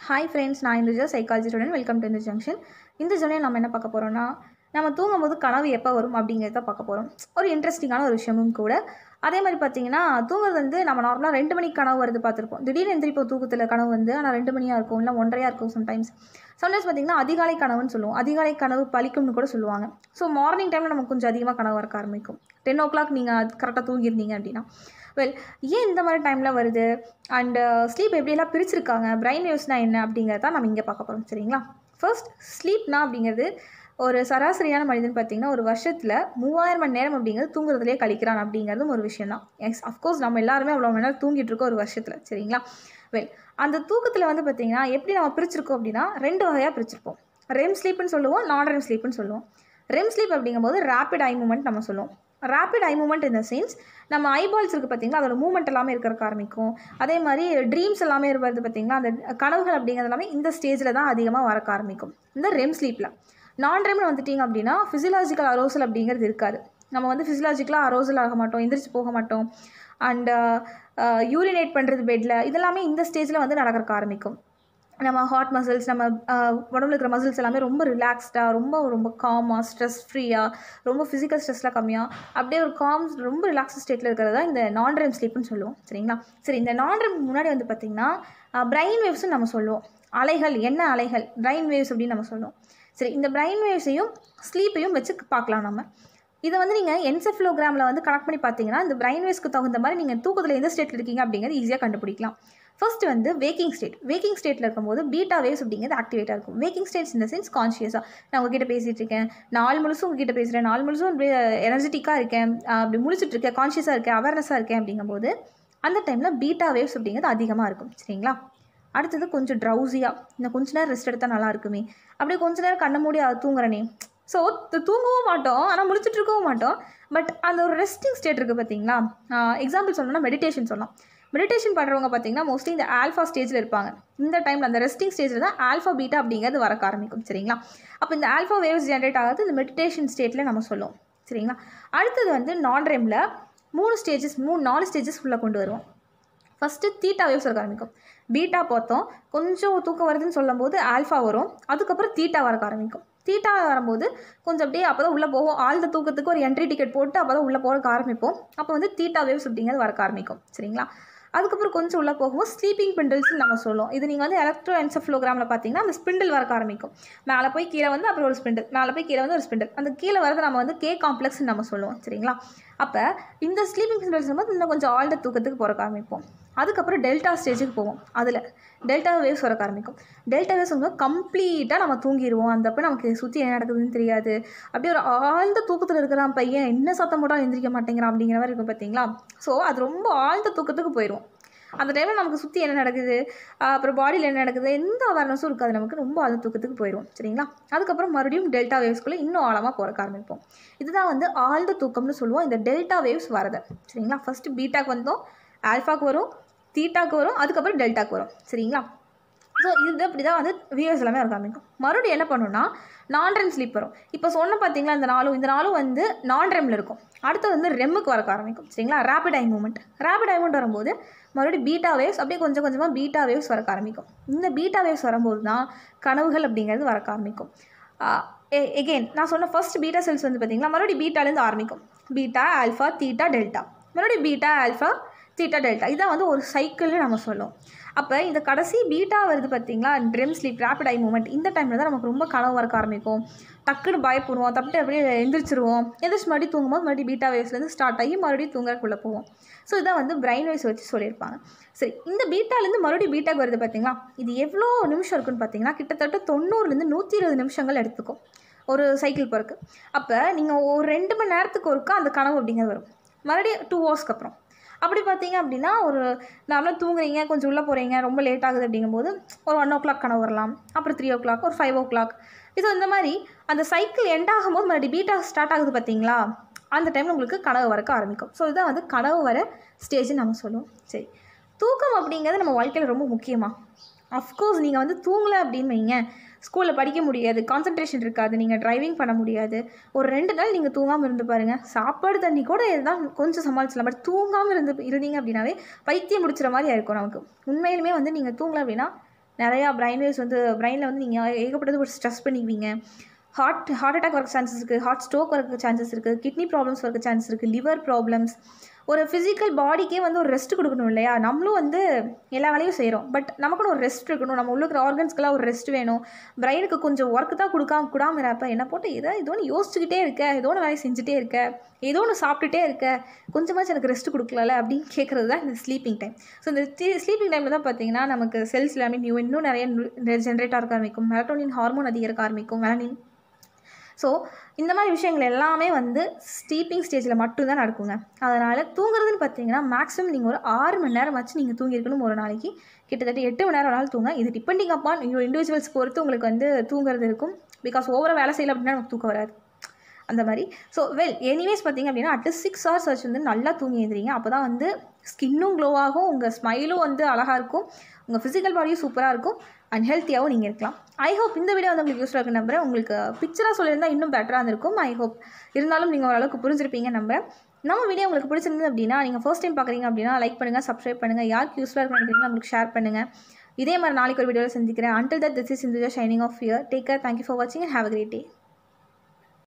hi friends நான் Indhuja psychology student welcome to இந்த junction இந்த ஜோனியில் நம்ம என்ன பார்க்க போகிறோம்னா நம்ம தூங்கும்போது கனவு எப்போ வரும் அப்படிங்கிறத பார்க்க போகிறோம் ஒரு இன்ட்ரெஸ்டிங்கான ஒரு விஷயமும் கூட அதே மாதிரி பார்த்தீங்கன்னா தூங்குறது வந்து நம்ம நார்மலாக ரெண்டு மணிக்கு கனவு வருது பார்த்துருப்போம் திடீர்னு எந்திரிப்போம் தூக்கத்தில் கனவு வந்து ஆனால் ரெண்டு மணியாக இருக்கும் இல்லை ஒன்றரையாக இருக்கும் சம்டைம்ஸ் சம்டைம்ஸ் பார்த்தீங்கன்னா அதிகாலை கனவுன்னு சொல்லுவோம் அதிகாலை கனவு பலிக்கும்னு கூட சொல்லுவாங்க ஸோ மார்னிங் டைமில் நமக்கு கொஞ்சம் அதிகமாக கனவு வரக்க ஆரம்பிக்கும் டென் ஓ கிளாக் நீங்கள் கரெக்டாக தூங்கியிருந்தீங்க அப்படின்னா வெல் ஏன் இந்த மாதிரி டைமில் வருது அண்டு ஸ்லீப் எப்படியெல்லாம் பிரிச்சிருக்காங்க பிரைன் வேவ்ஸ்னால் என்ன அப்படிங்கிறத நம்ம இங்கே பார்க்க போகிறோம் சரிங்களா ஃபர்ஸ்ட் ஸ்லீப்னா அப்படிங்கிறது ஒரு சராசரியான மனிதன் பார்த்திங்கன்னா ஒரு வருஷத்தில் மூவாயிரம் மணி நேரம் அப்படிங்கிறது தூங்குறதுலேயே கழிக்கிறான் அப்படிங்கிறதும் ஒரு விஷயம் தான் எஸ் அஃப்கோர்ஸ் நம்ம எல்லாருமே அவ்வளோ மணி நேரம் தூங்கிட்டு இருக்கோம் ஒரு வருஷத்தில் சரிங்களா வெல் அந்த தூக்கத்தில் வந்து பார்த்திங்கன்னா எப்படி நம்ம பிரிச்சிருக்கோம் அப்படின்னா ரெண்டு வகையாக பிரிச்சிருப்போம் ரெம் ஸ்லீப்னு சொல்லுவோம் நான் ரெம் ஸ்லீப்னு சொல்லுவோம் ரெம் ஸ்லீப் அப்படிங்கும்போது ரேப்பிட் ஐ மூமெண்ட் நம்ம சொல்லுவோம் ரேப்பிட் ஐ மூமெண்ட் இந்த சென்ஸ் நம்ம ஐபால்ஸ் இருக்குது பார்த்தீங்களா அதோட மூமெண்ட் எல்லாமே இருக்கிறக்க ஆரம்பிக்கும் அதே மாதிரி ட்ரீம்ஸ் எல்லாமே இருக்கிறது பார்த்தீங்களா அந்த கனவுகள் அப்படிங்கிறது எல்லாமே இந்த ஸ்டேஜில் தான் அதிகமாக வரக்க ஆரம்பிக்கும் இந்த ரெம் ஸ்லீப்பில் நான் ரெம்னு வந்துட்டிங்க அப்படின்னா ஃபிசியலாஜிக்கல் அரோசல் அப்படிங்கிறது இருக்காது நம்ம வந்து ஃபிசியலாஜிக்கலாக அரோசல் ஆக மாட்டோம் எந்திரிச்சு போக மாட்டோம் அண்டு யூரினேட் பண்ணுறது பெட்டில் இதெல்லாமே இந்த ஸ்டேஜில் வந்து நடக்கிறக்க ஆரம்பிக்கும் நம்ம ஹார்ட் மசில்ஸ் நம்ம உடம்புல இருக்கிற மசில்ஸ் எல்லாமே ரொம்ப ரிலாக்ஸ்டாக ரொம்ப ரொம்ப காமாக ஸ்ட்ரெஸ் ஃப்ரீயாக ரொம்ப ஃபிசிக்கல் ஸ்ட்ரெஸ்லாம் கம்மியாக அப்படியே ஒரு காம் ரொம்ப ரிலாக்ஸ் ஸ்டேட்டில் இருக்கிறது தான் இந்த நான் ரெம் ஸ்லீப்னு சொல்லுவோம் சரிங்களா சரி இந்த நான் ரெம் முன்னாடி வந்து பார்த்திங்கன்னா பிரைன் வேவ்ஸ்னு நம்ம சொல்லுவோம் அலைகள் என்ன அலைகள் பிரைன் வேவ்ஸ் அப்படின்னு நம்ம சொல்லுவோம் சரி இந்த பிரைன் வேவ்ஸையும் ஸ்லீப்பையும் வச்சு பார்க்கலாம் நம்ம இதை வந்து நீங்கள் என்செஃப்ளோகிராமில் வந்து கனெக்ட் பண்ணி பார்த்தீங்கன்னா இந்த பிரைன் வேவ்ஸ்க்கு தகுந்த மாதிரி நீங்கள் தூக்கத்தில் எந்த ஸ்டேட்டில் இருக்கீங்க அப்படிங்கிறது ஈஸியாக கண்டுபிடிக்கலாம் ஃபர்ஸ்ட் வந்து வேக்கிங் ஸ்டேட் வேக்கிங் ஸ்டேட்டில் இருக்கும்போது பீட்டா வேவ்ஸ் அப்படிங்கிறது ஆக்டிவேட்டாக இருக்கும் வேக்கிங் ஸ்டேட்ஸ் இந்த சென்ஸ் கான்ஷியஸாக நான் உங்ககிட்ட பேசிகிட்டு இருக்கேன் நாலு முழுசும் உங்ககிட்ட பேசுகிறேன் நாலு முழுசும் அப்படியே எனர்ஜெட்டிக்காக இருக்கேன் அப்படி முழிச்சிட்டு இருக்கேன் கான்ஷியஸாக இருக்கேன் அவேர்னஸாக இருக்கேன் அப்படிங்கும்போது அந்த டைமில் பீட்டா வேவ்ஸ் அப்படிங்கிறது அதிகமாக இருக்கும் சரிங்களா அடுத்தது கொஞ்சம் ட்ரௌசியாக இன்னும் கொஞ்ச நேரம் ரெஸ்ட் எடுத்தால் நல்லா இருக்குமே அப்படியே கொஞ்ச நேரம் கண்ண மூடி தூங்குறனே ஸோ தூங்கவும் மாட்டோம் ஆனால் முடிச்சுட்டு இருக்கவும் மாட்டோம் பட் அந்த ஒரு ரெஸ்டிங் ஸ்டேட் இருக்குது பார்த்தீங்களா எக்ஸாம்பிள் சொல்லணும்னா மெடிடேஷன் சொல்லலாம் மெடிடேஷன் பண்ணுறவங்க பார்த்தீங்கன்னா மோஸ்ட்லி இந்த ஆல்ஃபா ஸ்டேஜில் இருப்பாங்க இந்த டைமில் அந்த ரெஸ்டிங் ஸ்டேஜில் தான் ஆல்ஃபா பீட்டா அப்படிங்கிறது வரக்க ஆரம்பிக்கும் சரிங்களா அப்போ இந்த ஆல்ஃபா வேவ்ஸ் ஜென்ரேட் ஆகிறது இந்த மெடிடேஷன் ஸ்டேட்டில் நம்ம சொல்லுவோம் சரிங்களா அடுத்தது வந்து நான் ரெமில் மூணு ஸ்டேஜஸ் மூணு நாலு ஸ்டேஜஸ் உள்ளே கொண்டு வருவோம் ஃபஸ்ட்டு தீட்டா வேவ்ஸ் இருக்க ஆரம்பிக்கும் பீட்டா பார்த்தோம் கொஞ்சம் தூக்கம் வருதுன்னு சொல்லும்போது ஆல்ஃபா வரும் அதுக்கப்புறம் தீட்டா வரக்க ஆரம்பிக்கும் தீட்டா வரும்போது கொஞ்சம் அப்படியே அப்போ தான் உள்ளே போகும் ஆழ்ந்த தூக்கத்துக்கு ஒரு என்ட்ரி டிக்கெட் போட்டு அப்போ தான் உள்ளே போகிறக்கு ஆரம்பிப்போம் அப்போ வந்து தீட்டா வேவ்ஸ் அப்படிங்கிறது வரக்க ஆரம்பிக்கும் சரிங்களா அதுக்கப்புறம் கொஞ்சம் உள்ளே போகும்போது ஸ்லீப்பிங் பிண்டில்ஸ்னு நம்ம சொல்லுவோம் இது நீங்கள் வந்து எலக்ட்ரோ என்செஃப்ளோகிராமில் பார்த்தீங்கன்னா அந்த ஸ்பிண்டில் வரக்க ஆரம்பிக்கும் மேலே போய் கீழே வந்து அப்புறம் ஒரு ஸ்பிண்டில் மேலே போய் கீழே வந்து ஒரு ஸ்பிண்டில் அந்த கீழே வரது நம்ம வந்து கே காம்ப்ளெக்ஸ்னு நம்ம சொல்லுவோம் சரிங்களா அப்போ இந்த ஸ்லீப்பிங் பிண்டில்ஸ் போது இன்னும் கொஞ்சம் ஆழ்ந்த தூக்கத்துக்கு போகிறக்க ஆரம்பிப்போம் அதுக்கப்புறம் டெல்டா ஸ்டேஜுக்கு போவோம் அதில் டெல்டா வேவ்ஸ் வரக்க ஆரம்பிக்கும் டெல்டா வேவ்ஸ் வந்து கம்ப்ளீட்டாக நம்ம தூங்கிடுவோம் அந்த அப்போ நமக்கு சுற்றி என்ன நடக்குதுன்னு தெரியாது அப்படியே ஒரு ஆழ்ந்த தூக்கத்தில் இருக்கிறான் பையன் என்ன சத்தம் போட்டாலும் எந்திரிக்க மாட்டேங்கிறான் அப்படிங்கிற மாதிரி இருக்கும் பார்த்தீங்களா ஸோ அது ரொம்ப ஆழ்ந்த தூக்கத்துக்கு போயிடும் அந்த டைமில் நமக்கு சுற்றி என்ன நடக்குது அப்புறம் பாடியில் என்ன நடக்குது எந்த அவேர்னஸும் இருக்காது நமக்கு ரொம்ப ஆழ்ந்த தூக்கத்துக்கு போயிடும் சரிங்களா அதுக்கப்புறம் மறுபடியும் டெல்டா வேவ்ஸ்குள்ளே இன்னும் ஆழமாக போகிறக்க ஆரம்பிப்போம் இதுதான் வந்து ஆழ்ந்த தூக்கம்னு சொல்லுவோம் இந்த டெல்டா வேவ்ஸ் வரது சரிங்களா ஃபஸ்ட்டு பீட்டாக்கு வந்தோம் ஆல்ஃபாக்கு வரும் தீட்டாக்கு வரும் அதுக்கப்புறம் டெல்டாக்கு வரும் சரிங்களா ஸோ இது அப்படி தான் வந்து வியூஸ் எல்லாமே இருக்க ஆரம்பிக்கும் மறுபடியும் என்ன பண்ணணும்னா நான் ரெம் ஸ்லீப் வரும் இப்போ சொன்ன பார்த்தீங்களா இந்த நாளும் இந்த நாளும் வந்து நான் ரெம்மில் இருக்கும் அடுத்து வந்து ரெம்முக்கு வரக்க ஆரம்பிக்கும் சரிங்களா rapid eye movement rapid eye movement வரும்போது மறுபடியும் பீட்டா வேவ்ஸ் அப்படியே கொஞ்சம் கொஞ்சமாக பீட்டா வேவ்ஸ் வரக்க ஆரம்பிக்கும் இந்த பீட்டா வேவ்ஸ் வரும்போது தான் கனவுகள் அப்படிங்கிறது வரக்க ஆரம்பிக்கும் எகெயின் நான் சொன்ன ஃபர்ஸ்ட் பீட்டா செல்ஸ் வந்து பார்த்திங்களா மறுபடியும் பீட்டாலேருந்து ஆரம்பிக்கும் பீட்டா ஆல்ஃபா தீட்டா டெல்டா மறுபடியும் பீட்டா ஆல்ஃபா தீட்டா டெல்டா இதான் வந்து ஒரு சைக்கிள்னு நம்ம சொல்லுவோம் அப்போ இந்த கடைசி பீட்டா வருது பார்த்தீங்களா REM sleep rapid eye movement இந்த டைமில் தான் நமக்கு ரொம்ப கனவு வரக்க ஆரம்பிக்கும் டக்குன்னு பயப்படுவோம் தப்பிட்டு அப்படியே எந்திரிச்சிருவோம் எந்திரிச்சு மறுபடியும் தூங்கும்போது மறுபடியும் பீட்டா வேவ்ஸ்லேருந்து ஸ்டார்ட் ஆகி மறுபடியும் தூங்கறக்குள்ளே போவோம் ஸோ இதான் வந்து பிரைன் வேவ்ஸ் வச்சு சொல்லியிருப்பாங்க சரி இந்த பீட்டாலேருந்து மறுபடியும் பீட்டாக்கு வருது பார்த்தீங்களா இது எவ்வளோ நிமிஷம் இருக்குன்னு பார்த்தீங்கன்னா கிட்டத்தட்ட தொண்ணூறுலேருந்து நூற்றி இருபது நிமிஷங்கள் எடுத்துக்கும் ஒரு சைக்கிள் போகிறக்கு அப்போ நீங்கள் ஒரு ரெண்டு மணி நேரத்துக்கு ஒருக்கா அந்த கனவு அப்படிங்கிறது வரும் மறுபடியும் டூ ஹவர்ஸ்க்கு அப்புறம் அப்படி பார்த்தீங்க அப்படின்னா ஒரு நார்மலாக தூங்குறீங்க கொஞ்சம் உள்ளே போகிறீங்க ரொம்ப லேட் ஆகுது அப்படிங்கும்போது ஒரு ஒன் ஓ கிளாக் கனவு வரலாம் அப்புறம் த்ரீ ஓ கிளாக் ஒரு ஃபைவ் ஓ கிளாக் ஸோ இந்த மாதிரி அந்த சைக்கிள் எண்ட் ஆகும்போது மறுபடியும் பீட்டா ஸ்டார்ட் ஆகுது பார்த்தீங்களா அந்த டைமில் உங்களுக்கு கனவு வரக்க ஆரம்பிக்கும் ஸோ இதுதான் வந்து கனவு வர ஸ்டேஜ்னு நம்ம சொல்லுவோம் சரி தூக்கம் அப்படிங்கிறது நம்ம வாழ்க்கையில் ரொம்ப முக்கியமாக அஃப்கோர்ஸ் நீங்கள் வந்து தூங்கலை அப்படின்னு வைங்க ஸ்கூலில் படிக்க முடியாது கான்சன்ட்ரேஷன் இருக்காது நீங்கள் டிரைவிங் பண்ண முடியாது ஒரு ரெண்டு நாள் நீங்கள் தூங்காமல் இருந்து பாருங்கள் சாப்பாடு தண்ணி கூட இருந்தால் கொஞ்சம் சமாளிச்சலாம் பட் தூங்காமல் இருந்து இருந்தீங்க அப்படின்னாவே பைத்தியம் முடிச்சிற மாதிரி இருக்கும் நமக்கு உண்மையிலுமே வந்து நீங்கள் தூங்கலை அப்படின்னா நிறையா பிரைன் வேவ்ஸ் வந்து பிரைனில் வந்து நீங்கள் ஏகப்பட்டது ஒரு ஸ்ட்ரெஸ் பண்ணிக்குவீங்க ஹார்ட் ஹார்ட் அட்டாக் வரக்கு சான்சஸ் இருக்குது ஹார்ட் ஸ்ட்ரோக் வரக்கு சான்சஸ் இருக்குது கிட்னி ப்ராப்ளம்ஸ் வரக்கு சான்சஸ் இருக்குது லிவர் ப்ராப்ளம்ஸ் ஒரு ஃபிசிக்கல் பாடிக்கே வந்து ஒரு ரெஸ்ட் கொடுக்கணும் இல்லையா நம்மளும் வந்து எல்லா வேலையும் செய்கிறோம் பட் நமக்குன்னு ஒரு ரெஸ்ட் இருக்கணும் நம்ம உள்ள இருக்கிற ஆர்கன்ஸ்க்கெல்லாம் ஒரு ரெஸ்ட் வேணும் பிரெயினுக்கு கொஞ்சம் ஒர்க் தான் கொடுக்காம கூடாமல் இருப்ப என்ன போட்டு ஏதோ ஏதோ ஒன்று யோசிச்சுக்கிட்டே இருக்க ஏதோ ஒன்று வேலையை செஞ்சுட்டே இருக்க ஏதோ ஒன்று சாப்பிட்டுட்டே இருக்க கொஞ்சமாச்சும் எனக்கு ரெஸ்ட் கொடுக்கல அப்படின்னு கேட்குறது தான் இந்த ஸ்லீப்பிங் டைம் ஸோ இந்த ஸ்லீப்பிங் டைமில் தான் பார்த்தீங்கன்னா நமக்கு செல்ஸ் எல்லாமே நியூ இன்னும் நிறைய ஜென்ரேட் ஆக ஆரம்பிக்கும் மெலட்டோனின் ஹார்மோன் அதிகரிக்க ஆரம்பிக்கும் மெலனின் ஸோ இந்த மாதிரி விஷயங்கள் எல்லாமே வந்து ஸ்லீப்பிங் ஸ்டேஜில் மட்டும்தான் நடக்குங்க அதனால் தூங்குறதுன்னு பார்த்தீங்கன்னா மேக்ஸிமம் நீங்கள் ஒரு ஆறு மணி நேரம் வச்சு நீங்கள் தூங்கியிருக்கணும் ஒரு நாளைக்கு கிட்டத்தட்ட எட்டு மணி நேரம் வேணாலும் தூங்க இது டிபெண்டிங் அப்பான் யூ இண்டிவிஜுவல்ஸ் பொறுத்து உங்களுக்கு வந்து தூங்குறது இருக்கும் பிகாஸ் ஓவராக வேலை செய்யல அப்படின்னா நமக்கு தூக்கம் வராது அந்த மாதிரி ஸோ வெல் எனிவேஸ் பார்த்தீங்க அப்படின்னா அட்லீஸ்ட் சிக்ஸ் ஹவர்ஸ் வச்சு வந்து நல்லா தூங்கி எழுந்திரிங்க அப்போ தான் வந்து ஸ்கின்னும் க்ளோ ஆகும் உங்கள் ஸ்மைலும் வந்து அழகாக இருக்கும் உங்கள் ஃபிசிக்கல் பாடியும் சூப்பராக இருக்கும் அண்ட் ஹெல்த்தியாகவும் நீங்கள் இருக்கலாம் ஐ ஹோப் இந்த வீடியோ வந்து உங்களுக்கு யூஸ்ஃபுல்லாக இருக்கு நம்புறேன் உங்களுக்கு பிக்சராக சொல்லியிருந்தா இன்னும் பெட்டராக இருந்திருக்கும் ஐ ஹோப் இருந்தாலும் நீங்கள் ஓரளவுக்கு புரிஞ்சிருப்பீங்க நம்புறேன் நம்ம வீடியோ உங்களுக்கு பிடிச்சிருந்தது அப்படின்னா நீங்கள் ஃபர்ஸ்ட் டைம் பார்க்குறீங்க அப்படின்னா லைக் பண்ணுங்கள் சப்ஸ்கிரைப் பண்ணுங்கள் யாருக்கு யூஸ்ஃபுல்லாக இருக்கு நினைக்கிறீங்களோ உங்களுக்கு ஷேர் பண்ணுங்கள் இதே மாதிரி நாளைக்கு ஒரு வீடியோவில் சந்திக்கிறேன் until that this is Indhuja signing off here take care thank you for வாட்சிங் and have a great day